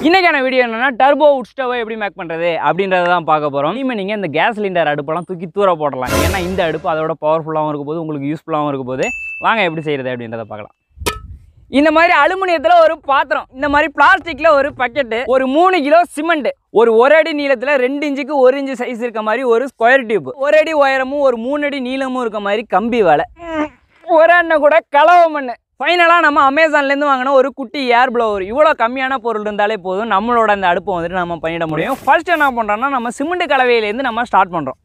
இன்றைக்கான வீடியோ என்னன்னா டர்போ உட் ஸ்டவை எப்படி மேக் பண்ணுறது அப்படின்றத தான் பார்க்க போகிறோம் இனிமேல் நீங்கள் இந்த கேஸ் சிலிண்டர் அடுப்பெல்லாம் தூக்கி தூர போடலாம் ஏன்னா இந்த அடுப்பு அதோட பவர்ஃபுல்லாகவும் இருக்க போது உங்களுக்கு யூஸ்ஃபுல்லாகவும் இருக்க போது வாங்க எப்படி செய்கிறது அப்படின்றத பார்க்கலாம் இந்த மாதிரி அலுமினியத்தில் ஒரு பாத்திரம் இந்த மாதிரி பிளாஸ்டிக்கில் ஒரு பக்கெட்டு ஒரு மூணு கிலோ சிமெண்ட் ஒரு ஒரு அடி நீளத்தில் ரெண்டு இன்ச்சுக்கு ஒரு இன்ச்சு சைஸ் இருக்க மாதிரி ஒரு ஸ்கொயர் டியூப் ஒரு அடி உயரமும் ஒரு மூணு அடி நீளமும் இருக்க மாதிரி கம்பி வேலை ஒரு அண்ணன் கூட கலவை மண் ஃபைனலாக நம்ம அமேசான்லேருந்து வாங்கின ஒரு குட்டி ஏர் ப்ளோவர் இவ்வளோ கம்மியான பொருள் இருந்தாலே போதும் நம்மளோட அந்த அடுப்பை வந்துட்டு நம்ம பண்ணிட முடியும் ஃபர்ஸ்ட் என்ன பண்ணுறோம்னா நம்ம சிமெண்ட் கலவையிலேருந்து நம்ம ஸ்டார்ட் பண்ணுறோம்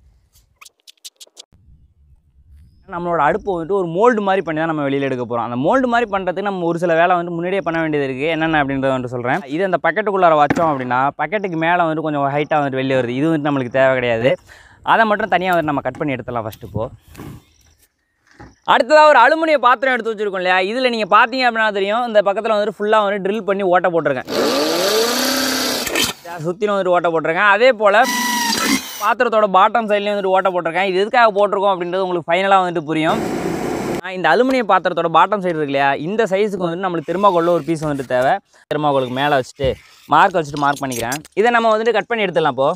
நம்மளோட அடுப்பு வந்துட்டு ஒரு மோல்டு மாதிரி பண்ணி தான் நம்ம வெளியில் எடுக்க போகிறோம் அந்த மோல்டு மாதிரி பண்ணுறதுக்கு நம்ம ஒரு சில வேலை வந்து முன்னாடியே பண்ண வேண்டியது இருக்குது என்னென்ன அப்படின்றத வந்துட்டு சொல்கிறேன் இது அந்த பக்கெட்டுக்குள்ளார வச்சோம் அப்படின்னா பக்கெட்டுக்கு மேலே வந்துட்டு கொஞ்சம் ஹைட்டாக வந்துட்டு வெளியே வருது இது வந்துட்டு நம்மளுக்கு தேவை கிடையாது அதை மட்டும் தனியாக வந்துட்டு நம்ம கட் பண்ணி எடுத்துடலாம் ஃபஸ்ட்டு இப்போ அடுத்ததாக ஒரு அலுமினிய பாத்திரம் எடுத்து வச்சுருக்கோம் இல்லையா இதில் நீங்கள் பார்த்தீங்க அப்படின்னா தெரியும் இந்த பக்கத்தில் வந்துட்டு ஃபுல்லாக வந்து ட்ரில் பண்ணி ஓட்டை போட்டிருக்கேன் சுற்றிலும் வந்துட்டு ஓட்டை போட்டிருக்கேன் அதே போல் பாத்திரத்தோட பாட்டம் சைட்லேயும் வந்துட்டு ஓட்டை போட்டிருக்கேன் இது எதுக்காக போட்டிருக்கோம் அப்படின்றது உங்களுக்கு ஃபைனலாக வந்துட்டு புரியும் ஆஹ் இந்த அலுமினிய பாத்திரத்தோட பாட்டம் சைடு இருக்கு இல்லையா இந்த சைஸுக்கு வந்துட்டு நம்மளுக்கு திருமாக்கோலில் ஒரு பீஸ் வந்துட்டு தேவை திருமாக்கோலுக்கு மேலே வச்சுட்டு மார்க் வச்சுட்டு மார்க் பண்ணிக்கிறேன் இதை நம்ம வந்துட்டு கட் பண்ணி எடுத்துடலாம் இப்போது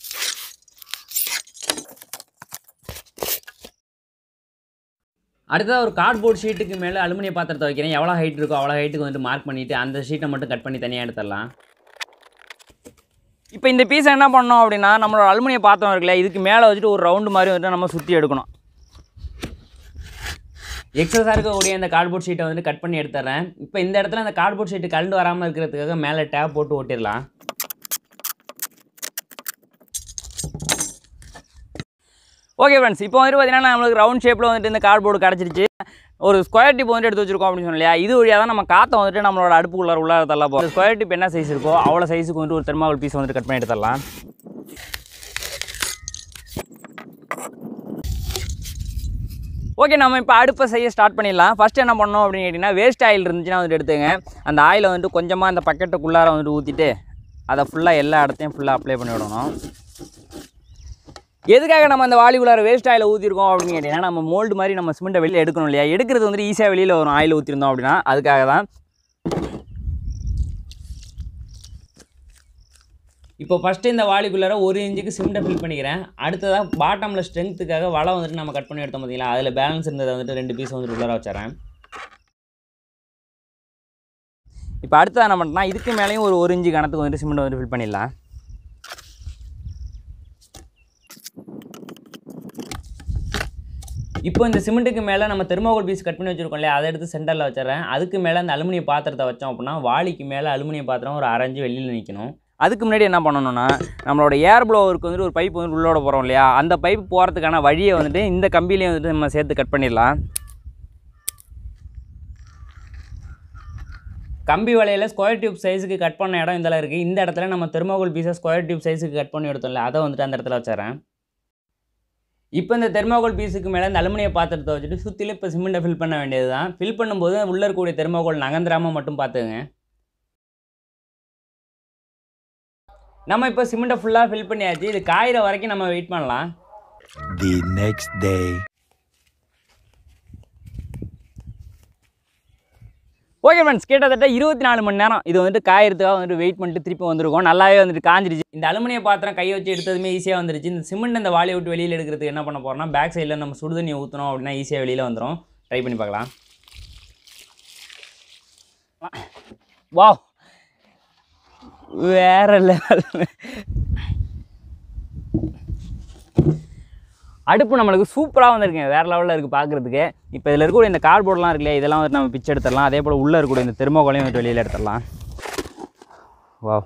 அடுத்ததாக ஒரு கார்ட்போர்ட் ஷீட்டுக்கு மேலே அலுமினிய பாத்திரத்தை வைக்கிறேன் எவ்வளோ ஹைட் இருக்கோ அவ்வளோ ஹைட்டுக்கு வந்து மார்க் பண்ணிவிட்டு அந்த ஷீட்டை மட்டும் கட் பண்ணி தனியாக எடுத்துடலாம் இப்போ இந்த பீஸை என்ன பண்ணோம் அப்படின்னா நம்மளோட அலுமினிய பாத்திரம் இருக்குல்ல இதுக்கு மேலே வச்சுட்டு ஒரு ரவுண்டு மாதிரி வந்துட்டு நம்ம சுற்றி எடுக்கணும் எக்ஸஸாக இருக்கக்கூடிய இந்த கார்ட்போர்ட் ஷீட்டை வந்து கட் பண்ணி எடுத்துட்றேன் இப்போ இந்த இடத்துல அந்த கார்ட்போர்ட் ஷீட்டு கலண்டு வராமல் இருக்கிறதுக்காக மேலே டேப் போட்டு ஓட்டிடலாம் ஓகே ஃப்ரெண்ட்ஸ் இப்போ வந்துட்டு பார்த்தீங்கன்னா நம்மளுக்கு ரவுண்ட் ஷேப்பில் வந்துட்டு இந்த கார்ட்போர்டு கிடச்சிருச்சு ஒரு ஸ்கொயர் டிப் வந்துட்டு எடுத்து வச்சிருக்கோம் அப்படின்னு சொன்னோம் இல்லையா இது வழியாக தான் நம்ம காற்றை வந்துட்டு நம்மளோட அடுப்புக்குள்ளார உள்ள தள்ளலாம் போகும் ஸ்கொயர் டிப் என்ன சைஸ் இருக்கோ அவ்வளோ சைஸுக்கு வந்துட்டு ஒரு தெர்மாவல் பீஸ் வந்துட்டு கட் பண்ணி எடுத்துடலாம் ஓகே நம்ம இப்போ அடுப்பை செய்ய ஸ்டார்ட் பண்ணிடலாம் ஃபஸ்ட்டு என்ன பண்ணோம் அப்படின்னு கேட்டிங்கன்னா வேஸ்ட் ஆயில் இருந்துச்சுன்னா வந்துட்டு எடுத்துங்க அந்த ஆயிலை வந்துட்டு கொஞ்சமாக அந்த பக்கெட்டுக்குள்ளார வந்துட்டு ஊற்றிட்டு அதை ஃபுல்லாக எல்லா இடத்தையும் ஃபுல்லாக அப்ளை பண்ணி விடணும் எதுக்காக நம்ம அந்த வாளிக்குள்ளார வேஸ்ட் ஆயில் ஊற்றிருக்கோம் அப்படின்னு கேட்டிங்கன்னா நம்ம மோல்டு மாதிரி நம்ம சிமெண்ட்டை வெளியில் எடுக்கணும் இல்லையா எடுக்கிறது வந்துட்டு ஈஸியாக வெளியில் வரும் ஆயில் ஊற்றிருந்தோம் அப்படின்னா அதுக்காக தான் இப்போ ஃபஸ்ட்டு இந்த வாளிக்குள்ளார ஒரு இன்ச்சுக்கு சிமெண்ட்டை ஃபில் பண்ணிக்கிறேன் அடுத்ததாக பாட்டமில் ஸ்ட்ரென்த்துக்காக வலை வந்துட்டு நம்ம கட் பண்ணி எடுத்தோம் பார்த்தீங்களா அதில் பேலன்ஸ் இருந்ததை வந்துட்டு ரெண்டு பீஸ் வந்துட்டு உள்ளார வச்சுறேன் இப்போ அடுத்தது என்ன பண்ணுறேன்னா இதுக்கு மேலேயும் ஒரு ஒரு இன்ச்சு கணத்துக்கு வந்துட்டு சிமெண்ட் வந்துட்டு ஃபில் பண்ணிடலாம் இப்போ இந்த சிமெண்ட்டுக்கு மேலே நம்ம தெர்மோகோல் பீஸ் கட் பண்ணி வச்சிருக்கோம் இல்லையா அதை எடுத்து சென்டரில் வச்சிடறேன் அதுக்கு மேலே அந்த அலுமினிய பாத்திரத்தை வச்சோம் அப்படின்னா வாளிக்கு மேலே அலுமினிய பாத்திரம் ஒரு அரைஞ்சு வெளியில் நிற்கணும் அதுக்கு முன்னாடி என்ன பண்ணணும்னா நம்மளோட ஏர் ப்ளோவருக்கு வந்துட்டு ஒரு பைப் வந்து உள்ளோட போகிறோம் இல்லையா அந்த பைப் போகிறதுக்கான வழியை வந்துட்டு இந்த கம்பியிலையும் வந்துட்டு நம்ம சேர்த்து கட் பண்ணிடலாம் கம்பி வலையில் ஸ்கொயர் டியூப் சைஸுக்கு கட் பண்ண இடம் இதில் இருக்குது இந்த இடத்துல நம்ம தெர்மோகோல் பீஸை ஸ்கொயர் டியூப் சைஸுக்கு கட் பண்ணி எடுத்தோம்ல அதை வந்துட்டு அந்த இடத்துல வச்சிடறேன் இப்போ இந்த தெர்மோகோல் பீஸுக்கு மேலே இந்த அலுமினிய பாத்திரத்தை வச்சுட்டு சுற்றிலும் இப்போ சிமெண்ட்டை ஃபில் பண்ண வேண்டியது தான் ஃபில் பண்ணும்போது உள்ளே இருக்கக்கூடிய தெர்மோகோல் நகர்ந்துராமல் மட்டும் பார்த்துங்க நம்ம இப்போ சிமெண்ட்டை ஃபுல்லாக ஃபில் பண்ணியாச்சு இது காயிற வரைக்கும் நம்ம வெயிட் பண்ணலாம் The next day. Okay friends கிட்டத்தட்ட இருபத்தி நாலு மணி நேரம் இது வந்துட்டு காயறதுக்காக வந்துட்டு வெயிட் பண்ணிட்டு திருப்பி வந்திருக்கோம் நல்லாவே வந்துட்டு காஞ்சிருச்சு இந்த அலுமினிய பாத்திரம் கை வச்சு எடுத்ததுமே ஈஸியாக வந்துருச்சு இந்த சிமெண்ட் இந்த வாளியை விட்டு வெளியில் எடுக்கிறதுக்கு என்ன பண்ண போகிறோம்னா பேக் சைடில் நம்ம சுடுதண்ணி ஊற்றணும் அப்படின்னா ஈஸியாக வெளியில் வந்துடும் ட்ரை பண்ணி பார்க்கலாம் வாவ் வேற லெவல் அடுப்பு நம்மளுக்கு சூப்பராக வந்திருக்குங்க வேறு லெவலில் இருக்குது பார்க்குறதுக்கு இப்போ இதில் இருக்கக்கூடிய இந்த கார்ட்போர்ட்லாம் இருக்கு இல்லையா இதெல்லாம் வந்து நம்ம பிச்சை எடுத்துடலாம் அதே போல் உள்ளே இருக்கக்கூடிய இந்த தெர்மோகோலையும் வந்து வெளியில் எடுத்துடலாம் வாவ்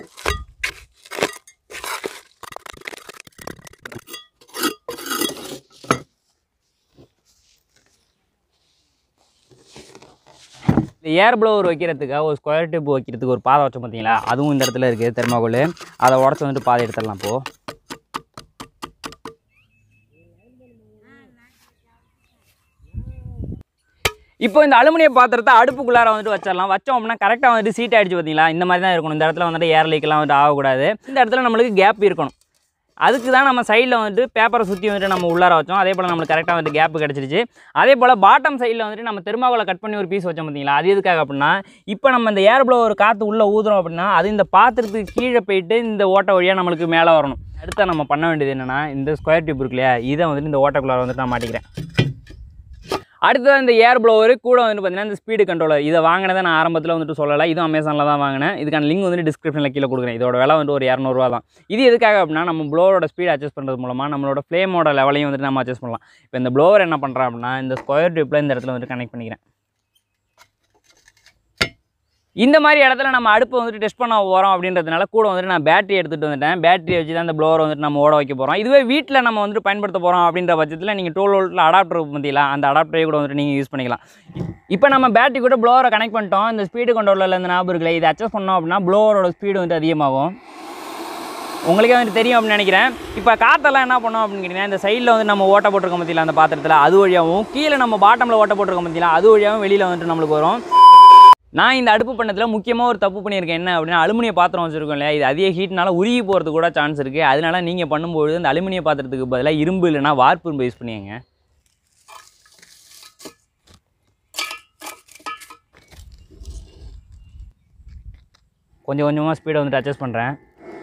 இந்த ஏர் ப்ளோவர் வைக்கிறதுக்காக ஒரு ஸ்கொயர் டியூப் வைக்கிறதுக்கு ஒரு பாதை வச்சோம் பார்த்தீங்களா அதுவும் இந்த இடத்துல இருக்குது தெர்மாகோல் அதை உடச்சி வந்துட்டு பாதை எடுத்துடலாம் இப்போது இப்போ இந்த அலுமினிய பாத்திரத்தை அடுப்புக்குள்ளார வந்துட்டு வச்சிடலாம் வச்சோம் அப்படின்னா கரெக்டாக வந்துட்டு சீட் ஆகிடுச்சு பார்த்தீங்களா இந்த மாதிரி தான் இருக்கணும் இந்த இடத்துல வந்துட்டு ஏர் லீக்கெல்லாம் வந்துட்டு ஆகக்கூடாது இந்த இடத்துல நம்மளுக்கு கேப் இருக்கணும் அதுக்கு தான் நம்ம சைடில் வந்துட்டு பேப்பரை சுற்றி வந்துட்டு நம்ம உள்ளார வச்சோம் அதே போல் நம்மளுக்கு கரெக்டாக வந்துட்டு கேப் கிடச்சிருச்சு அதே போல் பாட்டம் சைடில் வந்துட்டு நம்ம தெருமாவில் கட் பண்ணி ஒரு பீஸ் வச்சோம் பார்த்தீங்களா அது எதுக்காக அப்படின்னா இப்போ நம்ம இந்த ஏர் ப்ளோ ஒரு காற்று உள்ளே ஊதுறோம் அப்படின்னா அது இந்த பாத்திரத்துக்கு கீழே போயிட்டு இந்த ஓட்டை வழியாக நம்மளுக்கு மேலே வரணும் அடுத்து நம்ம பண்ண வேண்டியது என்னென்னா இந்த ஸ்கொயர் டியூப் இருக்கு இல்லையா இதை வந்துட்டு இந்த ஓட்டைக்குள்ளார வந்துட்டு நான் மாட்டிக்கிறேன் அடுத்தது இந்த ஏர் ப்ளோவர் கூட வந்து பார்த்தீங்கன்னா இந்த ஸ்பீடு கண்ட்ரோலர் இதை வாங்கினதை நான் ஆரம்பத்தில் வந்துட்டு சொல்லலை இதுவும் அமேசானில் தான் வாங்கினேன் இதுக்கான லிங்க் வந்துட்டு டிஸ்கிரிப்ஷனில் கீழே கொடுக்குறேன் இதோட விலை வந்து ஒரு இரநூறுவா தான் இது எதுக்காக அப்படின்னா நம்ம ப்ளோரோட ஸ்பீட் அட்ஜஸ்ட் பண்ணுறது மூலமாக நம்மளோட ஃப்ளேமோட லெவலையும் வந்துட்டு நம்ம அட்ஜஸ்ட் பண்ணலாம் இப்போ இந்த ப்ளோவர் என்ன பண்ணுறேன் அப்படின்னா இந்த ஸ்கொயர் டியூப்பில் இந்த இடத்துல வந்துட்டு கனெக்ட் பண்ணிக்கிறேன் இந்த மாதிரி இடத்துல நம்ம அடுப்பு வந்துட்டு டெஸ்ட் பண்ண போகிறோம் அப்படின்றதுனால கூட வந்துட்டு நான் பேட்டரி எடுத்துகிட்டு வந்துட்டேன் பேட்டரி வச்சு தான் இந்த ப்ளோவர் வந்துட்டு நம்ம ஓட வைக்க போகிறோம் இதுவே வீட்டில் நம்ம வந்துட்டு பயன்படுத்த போகிறோம் அப்படின்ற பட்சத்தில் நீங்கள் டூல் வோல்ட்டில் அடாப்டர் பார்த்தீங்களா அந்த அடாப்டரை கூட வந்துட்டு நீங்கள் யூஸ் பண்ணிக்கலாம் இப்போ நம்ம பேட்டரி கூட ப்ளோவரை கனெக்ட் பண்ணிட்டோம் இந்த ஸ்பீடு கண்ட்ரோலில் இந்த ஞாபகம் இருக்குல்ல இதை அட்ஜஸ்ட் பண்ணோம் அப்படின்னா ப்ளோவரோட ஸ்பீடு வந்து அதிகமாகும் உங்களுக்கே வந்துட்டு தெரியும் அப்படின்னு நினைக்கிறேன் இப்போ காற்றெல்லாம் என்ன பண்ணோம் அப்படின்னு கேட்டிங்கன்னா இந்த சைடில் வந்து நம்ம ஓட்ட போட்டிருக்கோம் பார்த்தீங்களா அந்த பாத்திரத்தில் அது வழியாகவும் கீழே நம்ம பாட்டமில் ஓட்ட போட்டிருக்கோம் பார்த்தீங்களா அது வழியாகவும் வெளியில் வந்துட்டு நம்மளுக்கு வரும் நான் இந்த அடுப்பு பண்ணதில் முக்கியமாக ஒரு தப்பு பண்ணியிருக்கேன் என்ன அப்படின்னா அலுமினிய பாத்திரம் வச்சுருக்கோம் இல்லையா இது அதிக ஹீட்னால உருகி போகிறதுக்கு கூட சான்ஸ் இருக்குது அதனால நீங்கள் பண்ணும்போது இந்த அலுமினிய பாத்திரத்துக்கு பதிலாக இரும்பு இல்லைனா வார்ப்பு இரும்பு யூஸ் பண்ணிங்க கொஞ்சம் கொஞ்சமாக ஸ்பீடை வந்துட்டு அட்ஜஸ்ட் பண்ணுறேன்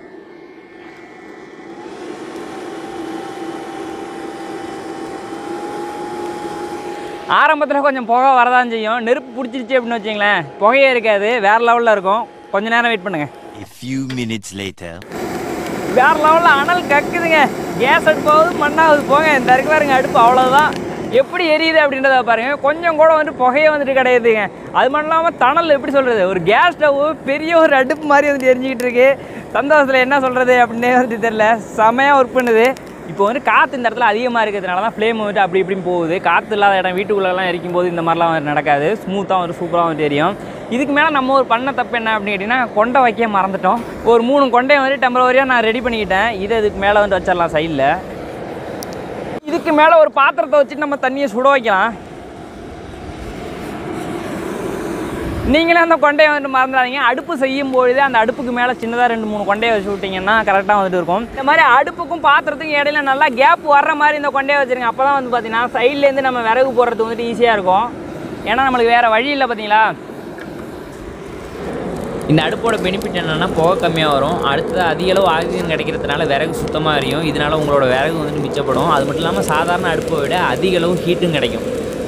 ஆரம்பத்தில் கொஞ்சம் புகை வரதான் செய்யும் நெருப்பு பிடிச்சிருச்சு அப்படின்னு வச்சிங்களேன் புகையே இருக்காது வேறு லெவலில் இருக்கும் கொஞ்ச நேரம் வெயிட் பண்ணுங்கள் A few minutes later. வேற லெவலில் அனல் கக்குதுங்க கேஸ் அடுப்பாவது மண்ணாவது போங்க இந்த இருக்கு பாருங்க அடுப்பு அவ்வளோதான் எப்படி எரியுது அப்படின்றத பாருங்க கொஞ்சம் கூட வந்துட்டு புகையே வந்துட்டு கிடையாதுங்க அது மட்டும் இல்லாமல் தணல் எப்படி சொல்கிறது ஒரு கேஸ் ஸ்டவ் பெரிய ஒரு அடுப்பு மாதிரி வந்துட்டு எரிஞ்சிக்கிட்டு இருக்கு சந்தோஷத்தில் என்ன சொல்கிறது அப்படின்னே வந்துட்டு தெரில செமையாக ஒர்க் பண்ணுது இப்போ வந்து காற்று இந்த இடத்துல அதிகமாக இருக்கிறதுனால தான் ஃப்ளேம் வந்துட்டு அப்படி இப்படின்னு போகுது காற்று இல்லாத இடம் வீட்டுக்குள்ளெல்லாம் எரிக்கும் போது இந்த மாதிரிலாம் வந்து நடக்காது ஸ்மூத்தாக வந்து சூப்பராக வந்து எரியும் இதுக்கு மேலே நம்ம ஒரு பண்ண தப்பு என்ன அப்படின்னு கேட்டிங்கன்னா கொண்டை வைக்க மறந்துட்டோம் ஒரு மூணு கொண்டையை வந்து டெம்பரவரியாக நான் ரெடி பண்ணிக்கிட்டேன் இதை இதுக்கு மேலே வந்து வச்சிடலாம் சைடில் இதுக்கு மேலே ஒரு பாத்திரத்தை வச்சுட்டு நம்ம தண்ணியை சுட வைக்கலாம் நீங்களே அந்த கொண்டையை வந்துட்டு மறந்துடாதீங்க அடுப்பு செய்யும் பொழுதே அந்த அடுப்புக்கு மேலே சின்னதாக ரெண்டு மூணு கொண்டையை வச்சு விட்டிங்கன்னா கரெக்டாக வந்துட்டு இருக்கும் இந்த மாதிரி அடுப்புக்கும் பாத்திரத்துக்கும் இடையில நல்லா கேப் வர்ற மாதிரி இந்த கொண்டையை வச்சுருங்க அப்போ தான் வந்து பார்த்தீங்கன்னா சைட்லேருந்து நம்ம விறகு போடுறது வந்துட்டு ஈஸியாக இருக்கும் ஏன்னா நம்மளுக்கு வேறு வழி இல்லை பார்த்தீங்களா இந்த அடுப்போட பெனிஃபிட் என்னென்னா புகை கம்மியாக வரும் அடுத்தது அதிக அளவு ஆக்சிஜன் கிடைக்கிறதுனால விறகு சுத்தமாக எரியும் இதனால் உங்களோட விறகு வந்துட்டு மிச்சப்படும் அது மட்டும் இல்லாமல் சாதாரண அடுப்பை விட அதிக அளவு ஹீட்டும் கிடைக்கும்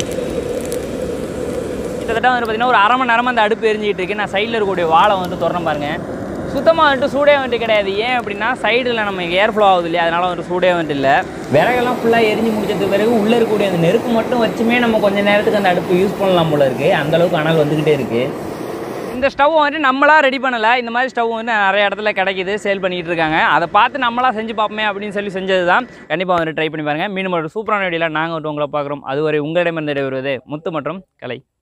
கிட்டத்தட்ட வந்து பார்த்தீங்கன்னா ஒரு அரை மணி நேரமாக அந்த அடுப்பு எரிஞ்சிக்கிட்டு இருக்கு நான் சைடில் இருக்கக்கூடிய வாழை வந்துட்டு திறந்து பாருங்க சுத்தமாக வந்துட்டு சூடே வந்துட்டு கிடையாது ஏன் அப்படின்னா சைடில் நம்ம ஏர் ஃப்ளோ ஆகுது இல்லையா அதனால வந்துட்டு சூடே வந்துட்டு இல்லை விறகெல்லாம் ஃபுல்லாக எரிஞ்சு முடிச்சதுக்கு பிறகு உள்ளே இருக்கக்கூடிய அந்த நெருப்பு மட்டும் வச்சுமே நம்ம கொஞ்சம் நேரத்துக்கு அந்த அடுப்பு யூஸ் பண்ணலாம் போல இருக்குது அந்த அளவுக்கு அனல் வந்துக்கிட்டே இருக்குது இந்த ஸ்டவ் வந்துட்டு நம்மளா ரெடி பண்ணலை இந்த மாதிரி ஸ்டவ் வந்து நிறைய இடத்துல கிடைக்குது சேல் பண்ணிட்டு இருக்காங்க அதை பார்த்து நம்மளா செஞ்சு பார்ப்போமே அப்படின்னு சொல்லி செஞ்சது தான் கண்டிப்பாக வந்து ட்ரை பண்ணி பாருங்க மீண்டும் ஒரு சூப்பரான வீடியோவில் நாங்கள் வந்து உங்களை பார்க்குறோம் அதுவரை உங்களிடமிருந்து விடைபெறுவது முத்து மற்றும் கலை